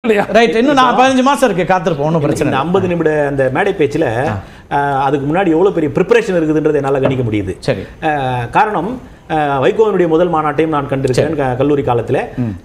இல்லையா ரைட் இன்னும் நான் பதினஞ்சு மாசம் இருக்கு காத்திருப்போம் ஒன்றும் பிரச்சனை இந்த இல்லை. ஐம்பது நிமிட அந்த மேடை பேச்சுல அஹ், அதுக்கு முன்னாடி எவ்வளவு பெரிய ப்ரிப்பரேஷன் இருக்குதுன்றதை என்னால கணிக்க முடியுது சரி அஹ், காரணம் அஹ், வைகோவினுடைய முதல் மாநாட்டையும் நான் கண்டிருக்கிறேன் க- கல்லூரி காலத்தில்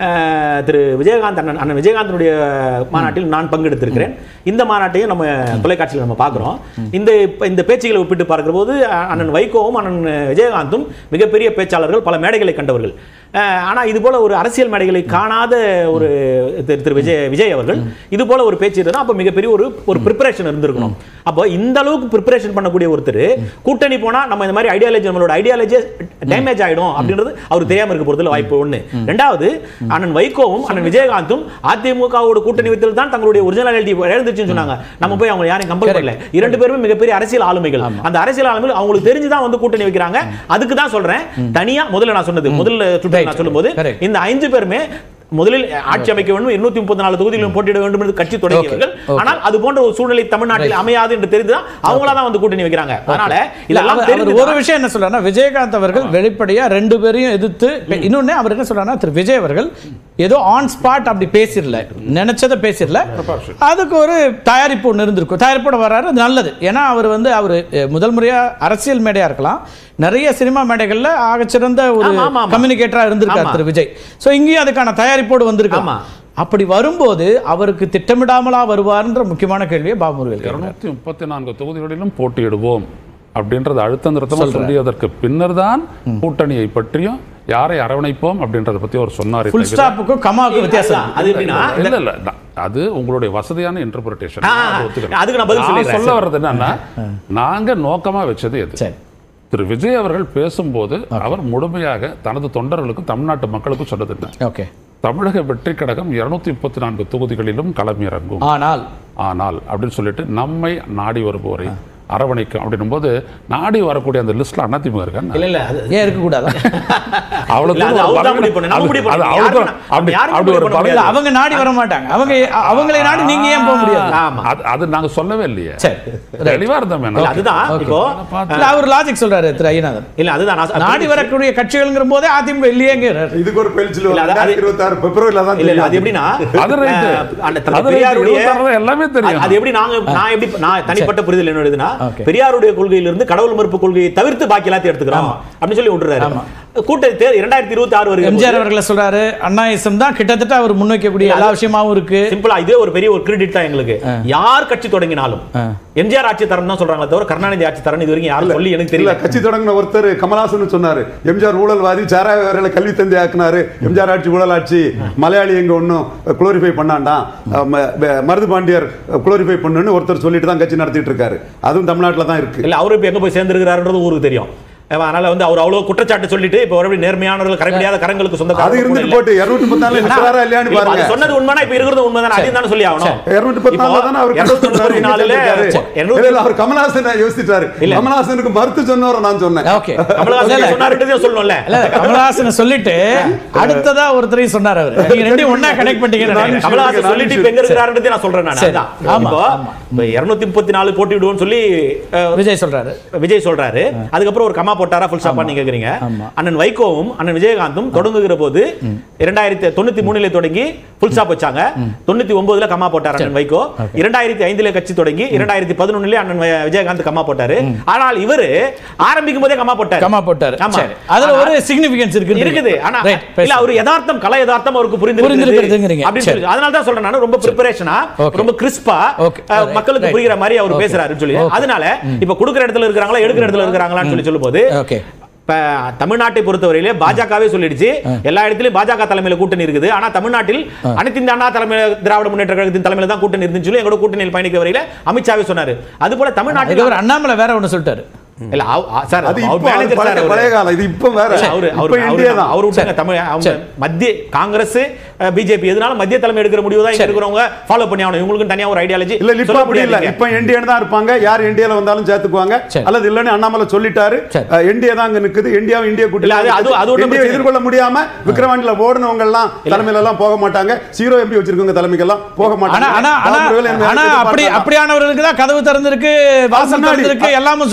திரு விஜயகாந்த் அண்ணன் அண்ணன் விஜயகாந்தனுடைய மாநாட்டில் நான் பங்கெடுத்திருக்கிறேன் இந்த மாநாட்டையும் நம்ம தொலைக்காட்சியில் நம்ம பார்க்குறோம் இந்த இப்ப இந்த பேச்சுகளை ஒப்பிட்டு பார்க்கிற போது அஹ், அண்ணன் வைகோவும் அண்ணன் விஜயகாந்தும் மிகப்பெரிய பேச்சாளர்கள் பல மேடைகளை கண்டவர்கள் அஹ், ஆனா இது போல ஒரு அரசியல் மேடைகளை காணாத ஒரு திரு திரு விஜய் விஜய் அவர்கள் இது போல ஒரு பேச்சு இருந்தா அப்ப மிகப்பெரிய ஒரு ஒரு ப்ரிப்பரேஷன் இருந்திருக்கணும் அப்போ இந்த அளவுக்கு ப்ரிப்பரேஷன் பண்ணக்கூடிய ஒருத்தர் கூட்டணி போனா நம்ம இந்த மாதிரி ஐடியாலஜி நம்மளோட ஐடியாலஜி டேமேஜ் ஆயிடும் அப்படின்றது அவருக்கு தெரியாம இருக்க போறதுல வாய்ப்பு ஒண்ணு ரெண்டாவது அண்ணன் வைகோவும் அண்ணன் விஜயகாந்தும் அதிமுகவோட கூட்டணி வைத்தல் தான் தங்களுடைய ஒரிஜினாலிட்டி இழந்துச்சுன்னு சொன்னாங்க நம்ம போய் அவங்க யாரையும் கம்பல் பண்ணல இரண்டு பேருமே மிகப்பெரிய அரசியல் ஆளுமைகள் அந்த அரசியல் ஆளுமைகள் அவங்களுக்கு தெரிஞ்சுதான் வந்து கூட்டணி வைக்கிறாங்க அதுக்கு தான் சொல்றேன் தனியா முதல்ல நான் சொன்னது முதல்ல சுற்று நான் சொல்லும்போது Correct. இந்த ஐந்து பேருமே முதலில் ஆட்சி அமைக்க வேண்டும் இருநூத்தி முப்பத்தி நாலு தொகுதிகளிலும் போட்டியிட வேண்டும் என்று கட்சி தொடங்கியவர்கள் okay. ஆனால் அது போன்ற ஒரு சூழ்நிலை தமிழ்நாட்டில் அமையாது என்று தெரிந்துதான் அவங்களா தான் வந்து கூட்டணி வைக்கிறாங்க அதனால இல்ல, இதெல்லாம் அவர்- அவர் தெரிஞ்சு ஒரு விஷயம் என்ன சொல்றாருன்னா விஜயகாந்த் அவர்கள் வெளிப்படையா ரெண்டு பேரையும் எதிர்த்து இன்னொன்னு அவர் என்ன சொல்றாருன்னா திரு விஜய் அவர்கள் ஏதோ ஆன் ஸ்பாட் அப்படி பேசிடல நினைச்சதை பேசிடல அதுக்கு ஒரு தயாரிப்பு ஒன்று இருந்திருக்கும் தயாரிப்போட வர்றாரு அது நல்லது ஏன்னா அவர் வந்து அவர் முதல் முறையா அரசியல் மேடையா இருக்கலாம் நிறைய சினிமா மேடைகள்ல ஆகச்சிறந்த ஒரு ஆமா, ஆமா, ஆமா. கம்யூனிகேட்டரா இருந்திருக்காரு ஆமா. திரு விஜய் சோ இங்கேயும் அதுக்கான தயாரிப்போடு வந்திருக்காங்க ஆமா. அப்படி வரும்போது அவருக்கு திட்டமிடாமலா வருவார்ன்ற முக்கியமான கேள்வியை பாபுமுருகன் கேட்கிறார். இருநூத்தி முப்பத்தி நான்கு தொகுதிகளிலும் போட்டியிடுவோம் அப்படின்றது அழுத்த நிறுத்தமா சொல்லியதற்கு பின்னர் தான் கூட்டணியை பற்றியும் யாரை அரவணைப்போம் அப்படின்றத பத்தி அவர் சொன்னார் ஃபுல் ஸ்டாப்புக்கும் கமாவுக்கும் வித்தியாசம் இருக்கு. அது எப்படின்னா இல்ல இல்ல நான் அது உங்களுடைய வசதியான இன்டர்பிரிட்டேஷன் ஆ, அதுக்கு நான் பதில் சொல்லிடுறேன். சொல்ல வர்றது என்னன்னா நாங்க நோக்கமா வச்சது எது சரி திரு விஜய் அவர்கள் பேசும்போது அவர் முழுமையாக தனது தொண்டர்களுக்கும் தமிழ்நாட்டு மக்களுக்கும் சொன்னது என்ன ஓகே தமிழக வெற்றி கழகம் இருநூத்தி முப்பத்தி நான்கு தொகுதிகளிலும் களமிறங்கும் ஆனால் ஆனால் அப்படின்னு சொல்லிட்டு நம்மை நாடி வருபவரை அரவணைக்கும் அப்படின்னும் போது நாடி வரக்கூடிய அந்த லிஸ்ட்ல அதிமுக இருக்கா இல்ல இல்ல அது ஏன் இருக்கக்கூடாதா அவ்வளவு இல்ல, அது தூரம் ஒரு அவர் தான் முடிவு பலவீனம். பண்ணணும். நம்ம அது- முடிவு அது பண்ணணும். அவ்வளவு யாருமே- தூரம் அப்படி- யாருமே அப்படி ஒரு முடிவு பண்ண இல்ல பலவீனம். அவங்க நாடி வர மாட்டாங்க அவங்க அவங்களை நாடி நீங்க ஏன் போக முடியாது ஆமா அது- அது நாங்க சொல்லவே இல்லையே சரி தெளிவா இருந்தோம் இல்ல, அதுதான் இப்போ இல்ல அவர் லாஜிக் சொல்றாரு திரு ஐயநாதன் இல்ல அதுதான் நான் நாடி வரக்கூடிய கட்சிகள்ங்கிற போதே அதிமுக இல்லையேங்கிறார் இதுக்கு ஒரு பெல்சில் இல்ல, அது- அது- இருபத்தாறு பிப்ரவரியில தான் இல்ல இல்ல அது தெரியும். எப்படின்னா அது right. அஹ், அந்த தந்தை அது right. பெரியாருடைய இருபத்தாறு தான் எல்லாமே தெரியும். அது எப்படி நாங்க நான் எப்படி நான் தனிப்பட்ட புரிதல் என்னோடதுன்னா Okay. பெரியாருடைய கொள்கையிலிருந்து கடவுள் மறுப்பு கொள்கையை தவிர்த்து பாக்கி எல்லாத்தையும் எடுத்துக்கிறோம் அப்படின்னு சொல்லி விட்டுறாரு ஆமா. கூட்டத்தை இரண்டாயிரத்தி இருபத்தி ஆறு எம்ஜிஆர் வருகிறது அவர்களை சொல்றாரு அண்ணாயிசம் தான் கிட்டத்தட்ட அவர் முன்வைக்கக்கூடிய எல்லா விஷயமாவும் இருக்கு சிம்பிளா இதே ஒரு பெரிய ஒரு கிரெடிட் தான் எங்களுக்கு யார் கட்சி தொடங்கினாலும் எம்ஜிஆர் ஆட்சி தரம் தான் சொல்றாங்களே தவிர கருணாநிதி ஆட்சி தரம் இது வரைக்கும் யாரும் சொல்லி எனக்கு இல்ல தெரியல கட்சி தொடங்கின ஒருத்தர் கமலாசன் சொன்னாரு எம்ஜிஆர் ஊழல்வாதி சாராய வேறையில கல்வி தந்தை ஆக்குனாரு எம்ஜிஆர் ஆட்சி ஊழல் ஆட்சி மலையாளி எங்க ஒன்றும் குளோரிஃபை பண்ணாண்டாம் அஹ் ம- ம- மருது பாண்டியர் குளோரிஃபை பண்ணுன்னு ஒருத்தர் சொல்லிட்டு தான் கட்சி நடத்திட்டு இருக்காரு அதுவும் தமிழ்நாட்டில் தான் இருக்கு இல்ல அவரு இப்ப எங்க போய் சேர்ந்திருக்கிறாருன்றது ஊருக்கு தெரியும் ஏவா, அதனால வந்து அவர் அவ்வளவு குற்றச்சாட்டு சொல்லிட்டு இப்ப மறுபடியும் நேர்மையானவர்கள் கரைபிடியாத கரங்களுக்கு சொந்த அது இருந்துட்டு போட்டு இருநூத்தி பத்து நாள் நிற்கிறாரா இல்லையான்னு பாருங்க சொன்னது உண்மைனா இப்ப இருக்கிறது உண்மைதானே அதையும் தானே சொல்லி ஆகணும் இருநூத்தி பத்து நாள்ல தானே அவர் இருநூத்தி முப்பத்தி நாலுல இல்ல, இல்ல, அவர் கமலஹாசன் யோசிச்சிட்டாரு இல்ல. கமலஹாசனுக்கு மறுத்து சொன்னவரை நான் சொன்னேன் ஓகே கமலஹாசன் சொன்னாருன்றதையும் சொல்லணும்ல இல்ல கமலஹாசன் சொல்லிட்டு அடுத்ததா ஒருத்தரையும் சொன்னார் அவர் நீங்க ரெண்டையும் ஒண்ணா கனெக்ட் பண்ணிட்டீங்கன்னு நினைக்கிறேன். கமலஹாசன் சொல்லிட்டு இப்ப எங்க இருக்கிறாருன்றதை நான் சொல்றேன் நான் சரி. அதான். ஆமா, இப்போ ஆமா. இப்ப இருநூத்தி முப்பத்தி நாலு போட்டி விடுவோம்னு சொல்லி அஹ், விஜய் சொல்றாரு விஜய் சொல்றாரு அதுக்கப்புறம் ஒரு கமா போட்டாரா ஃபுல் ஸ்டாப்பா நீங்க கேக்குறீங்க ஆமா. அண்ணன் வைகோவும் அண்ணன் விஜயகாந்தும் தொடங்குகிற போது இரண்டாயிரத்தி தொண்ணூத்தி மூணுல தொடங்கி ஃபுல் ஸ்டாப் வச்சாங்க தொண்ணூத்தி ஒன்பதுல கமா போட்டார் அண்ணன் வைகோ இரண்டாயிரத்தி ஐந்துல கட்சி தொடங்கி இரண்டாயிரத்தி பதினொன்னுல அண்ணன் வி- விஜயகாந்த் கமா போட்டாரு ஆனால் இவரு ஆரம்பிக்கும் போதே கமா போட்டாரு கமா போட்டாரு ஆமா. சரி அதுல ஒரு சிக்னிபிகன்ஸ் இருக்கு இருக்குது ஆனா ரைட் இல்ல அவர் யதார்த்தம் கலை யதார்த்தம் அவருக்கு புரிந்திருக்கிறதுங்கிறீங்க. புரிந்திருக்கிறது அப்படின்னு சரி. சொல்லி அதனால தான் சொல்றேன் நான் ரொம்ப ப்ரிப்பரேஷனா Okay. ரொம்ப கிறிஸ்பா Okay. Right. மக்களுக்கு Right. புரிகிற மாதிரி அவர் Okay. பேசுறாருன்னு சொல்லி Okay. அதனால இப்ப கொடுக்கிற இடத்துல இருக்கிறாங்களா எடுக்கிற இடத்துல இருக்கிறாங்களான்னு சொல்லி சொல்லும்போது ஓகே இப்ப தமிழ்நாட்டை பொறுத்தவரையிலே பாஜகவே சொல்லிடுச்சு எல்லா இடத்துலயும் பாஜக தலைமையில கூட்டணி இருக்குது ஆனா தமிழ்நாட்டில் அனைத்து இந்த அண்ணா தலைமையில திராவிட முன்னேற்ற கழகத்தின் தலைமையில தான் கூட்டணி இருந்துச்சு சொல்லி எங்களோட கூட்டணியில் பயணிக்கிற வரையில அமித்ஷாவே சொன்னாரு அது போல தமிழ்நாட்டில் இதுக்கு ஒரு அண்ணாமலை வேற ஒண்ணு சொல்லிட்டாரு இல்ல அவ- அ- சார் அது அவர் இப்போ அது manager சார் பழைய அவரு. பழைய காலம் இது இப்போ வேற இல்ல, அவரு இப்போ அவரு இந்தியா அவரு தான் அவரு விட்டாங்க தமிழ் அவங்க சரி. மத்திய காங்கிரஸ் பிஜேபி எதுனாலும் மத்திய தலைமை எடுக்கிற முடிவு தான் இங்க சரி. இருக்கிறவங்க ஃபாலோ பண்ணி ஆகணும் இவங்களுக்கு தனியா ஒரு ஐடியாலஜி இல்ல இப்ப அப்படி இல்ல இப்ப என்டிஏ தான் இருப்பாங்க யார் என்டிஏல வந்தாலும் சேர்த்துக்குவாங்க சரி. அல்லது இல்லன்னு அண்ணாமலை சொல்லிட்டாரு சரி. என்டிஏ தான் அங்க நிக்குது என்டிஏ இந்திய கூட்டணி இல்ல, அது- அது- அது ஒண்ணும் NDA பிரச்சனை எதிர்கொள்ள முடியாம விக்ரவாண்டில ஓடுனவங்க எல்லாம் தலைமையில எல்லாம் போக மாட்டாங்க ஜீரோ எம்பி வச்சிருக்கவங்க தலைமைக்கு எல்லாம் போக ஆனா மாட்டாங்க ஆனா ஆனா பாபு ஒருவேளை என்ன ஆனா எதிர்பார்த்தா அப்படி தான். அப்படியானவர்களுக்கு தான் கதவு திறந்திருக்கு வாசல் முன்னாடி. திறந்திருக்கு எல்லாமே சொன்னது அது நீங்க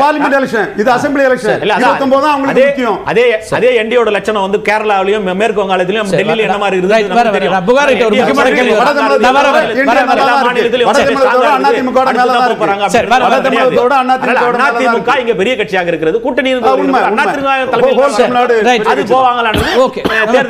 பார்லிமெண்ட் எலெக்ஷன் இது அசெம்பிளி எலெக்ஷன் இல்ல, அதான். இருபத்தொன்பது தான் அவங்களுக்கு அதே- முக்கியம் அதே அதே என்டியோட லட்சணம் வந்து கேரளாவிலயும் மேற்கு வங்காளத்திலும் சரி, டெல்லியில என்ன மாதிரி right, இருந்தது வர, வர, நான் புகார் கிட்ட ஒரு முக்கியமான கேள்வி வட வர, தமிழகத்தோட வர, வர, இந்தியா வர, வர, நல்லா வர, இருக்கு. வட தமிழகத்தோட அதிமுக வோட மேல தான் இருக்கு. சரி, வர, வர, தமிழகத்தோட அதிமுக வோட மேல தான் அதிமுக இருக்கு. இங்க பெரிய கட்சியாக இருக்கிறது கூட்டணி ஆ, உண்மை, உண்மை. அதிமுக Whole தலைமையில் தமிழ்நாடு Right. அது போவாங்களான்னு Okay. தேர்தல்